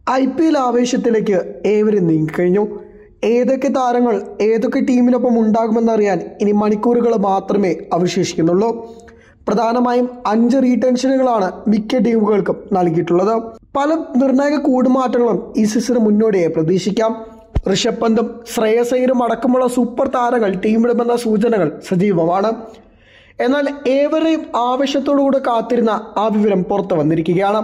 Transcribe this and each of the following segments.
I P L ആവേശത്തിലേക്ക് ഏവരും നീങ്ങിക്കഴിഞ്ഞു ഏതൊക്കെ താരങ്ങൾ ഏതൊക്കെ ടീമിനൊപ്പം ഉണ്ടാകുമെന്നറിയാൻ ഇനി മണിക്കൂറുകൾ മാത്രമേ അവശേഷിക്കുന്നുള്ളൂ പ്രധാനമായും അഞ്ച് റീടെൻഷനുകളാണ് മിക്ക ടീമുകൾക്കും നൽകിയിട്ടുള്ളത് പല നിർണായക കൂടുമാറ്റങ്ങളും ഈ സീസണ് മുന്നോടിയായി പ്രതീക്ഷിക്കാം ഋഷഭ് പന്തും ശ്രേയസ് അയ്യരും അടക്കമുള്ള സൂപ്പർ താരങ്ങൾ ടീമിടുമെന്ന സൂചനകൾ സജീവമാണ് എന്നാൽ ഏവരെയും ആവശ്യത്തോടുകൂടെ കാത്തിരുന്ന ആ വിവരം പുറത്തു വന്നിരിക്കുകയാണ്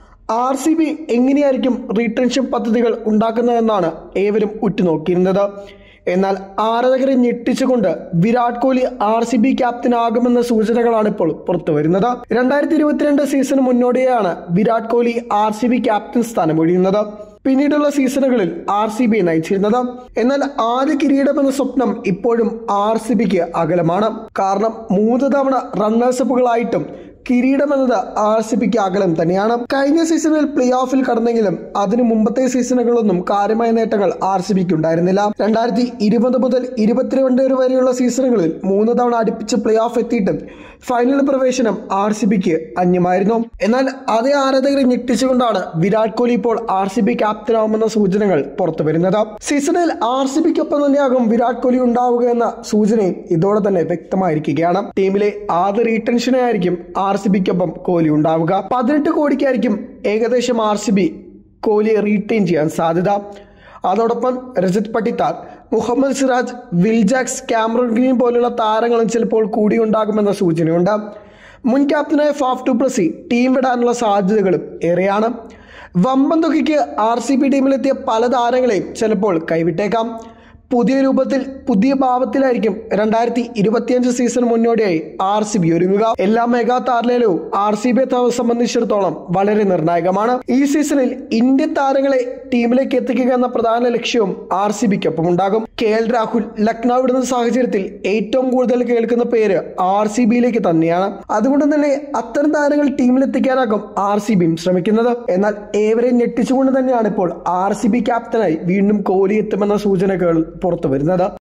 ആർ സി ബി എങ്ങനെയായിരിക്കും റീടെൻഷൻ പദ്ധതികൾ ഉണ്ടാക്കുന്നതെന്നാണ് ഏവരും ഉറ്റുനോക്കിയിരുന്നത് എന്നാൽ ആരാധകരെ ഞെട്ടിച്ചുകൊണ്ട് Virat Kohli R C B captain ആകുമെന്ന സൂചനകളാണ് ഇപ്പോൾ പുറത്തു വരുന്നത് രണ്ടായിരത്തി ഇരുപത്തിരണ്ട് സീസണ് മുന്നോടിയാണ് Virat Kohli R C B captain സ്ഥാനം ഒഴിയുന്നത് പിന്നീടുള്ള സീസണുകളിൽ ആർ സി ബി നയിച്ചിരുന്നത് എന്നാൽ ആദ്യ കിരീടമെന്ന സ്വപ്നം ഇപ്പോഴും ആർ സി ബിക്ക് അകലമാണ് കാരണം മൂന്ന് തവണ റണ്ണേഴ്സ് അപ്പുകളായിട്ടും കിരീടമെന്നത് ആർ സി പിക്ക് അകലം തന്നെയാണ് കഴിഞ്ഞ സീസണിൽ പ്ലേ ഓഫിൽ കടന്നെങ്കിലും അതിനു മുമ്പത്തെ സീസണുകളൊന്നും കാര്യമായ നേട്ടങ്ങൾ ആർ സി പിക്ക് ഉണ്ടായിരുന്നില്ല രണ്ടായിരത്തി ഇരുപത് മുതൽ ഇരുപത്തിരണ്ട് വരെയുള്ള സീസണുകളിൽ മൂന്ന് തവണ അടുപ്പിച്ച് പ്ലേ ഓഫ് എത്തിയിട്ടും ഫൈനൽ പ്രവേശനം ആർ സി ബിക്ക് അന്യമായിരുന്നു എന്നാൽ അതേ ആരാധകരെ ഞെട്ടിച്ചുകൊണ്ടാണ് വിരാട് കോഹ്ലി ഇപ്പോൾ ആർ സി ബി ക്യാപ്റ്റനാവുമെന്ന സൂചനകൾ പുറത്തു വരുന്നത് സീസണിൽ ആർ സി ബിക്കൊപ്പം തന്നെയാകും വിരാട് കോഹ്ലി ഉണ്ടാവുക എന്ന സൂചനയും ഇതോടെ തന്നെ വ്യക്തമായിരിക്കുകയാണ് ടീമിലെ ആദ്യ റീടെൻഷനായിരിക്കും ആർ സി ബിക്കൊപ്പം കോഹ്ലി ഉണ്ടാവുക പതിനെട്ട് കോടിക്കായിരിക്കും ഏകദേശം ആർ സി ബി കോഹ്ലിയെ റീറ്റെയിൻ ചെയ്യാൻ സാധ്യത അതോടൊപ്പം Rajat Patidar Mohammed Siraj Will Jacks Cameron Green പോലുള്ള താരങ്ങളും ചിലപ്പോൾ കൂടിയുണ്ടാകുമെന്ന സൂചനയുണ്ട് മുൻ ക്യാപ്റ്റനായ ഫാഫ് ടു പ്ലസി ടീം വിടാനുള്ള സാധ്യതകളും ഏറെയാണ് വമ്പൻ തുകയ്ക്ക് ആർ സി ബി ടീമിലെത്തിയ പല താരങ്ങളെയും ചിലപ്പോൾ കൈവിട്ടേക്കാം പുതിയ രൂപത്തിൽ പുതിയ ഭാവത്തിലായിരിക്കും രണ്ടായിരത്തി ഇരുപത്തിയഞ്ച് സീസൺ മുന്നോടിയായി ആർ സി ബി ഒരുങ്ങുക എല്ലാ മെഗാ താരലേലവും ആർ സി ബിയെ സംബന്ധിച്ചിടത്തോളം വളരെ നിർണായകമാണ് ഈ സീസണിൽ ഇന്ത്യൻ താരങ്ങളെ ടീമിലേക്ക് എത്തിക്കുക എന്ന പ്രധാന ലക്ഷ്യവും ആർ സി ബിക്കൊപ്പം ഉണ്ടാകും കെ എൽ രാഹുൽ ലക്നൌ വിടുന്ന സാഹചര്യത്തിൽ ഏറ്റവും കൂടുതൽ കേൾക്കുന്ന പേര് ആർ സി ബിയിലേക്ക് തന്നെയാണ് അതുകൊണ്ട് തന്നെ അത്തരം താരങ്ങൾ ടീമിലെത്തിക്കാനാകും ആർ സി ബിയും ശ്രമിക്കുന്നത് എന്നാൽ ഏവരെ ഞെട്ടിച്ചുകൊണ്ട് തന്നെയാണ് ഇപ്പോൾ ആർ സി ബി ക്യാപ്റ്റനായി വീണ്ടും കോഹ്ലി എത്തുമെന്ന സൂചനകൾ പുറത്തു വരുന്നത്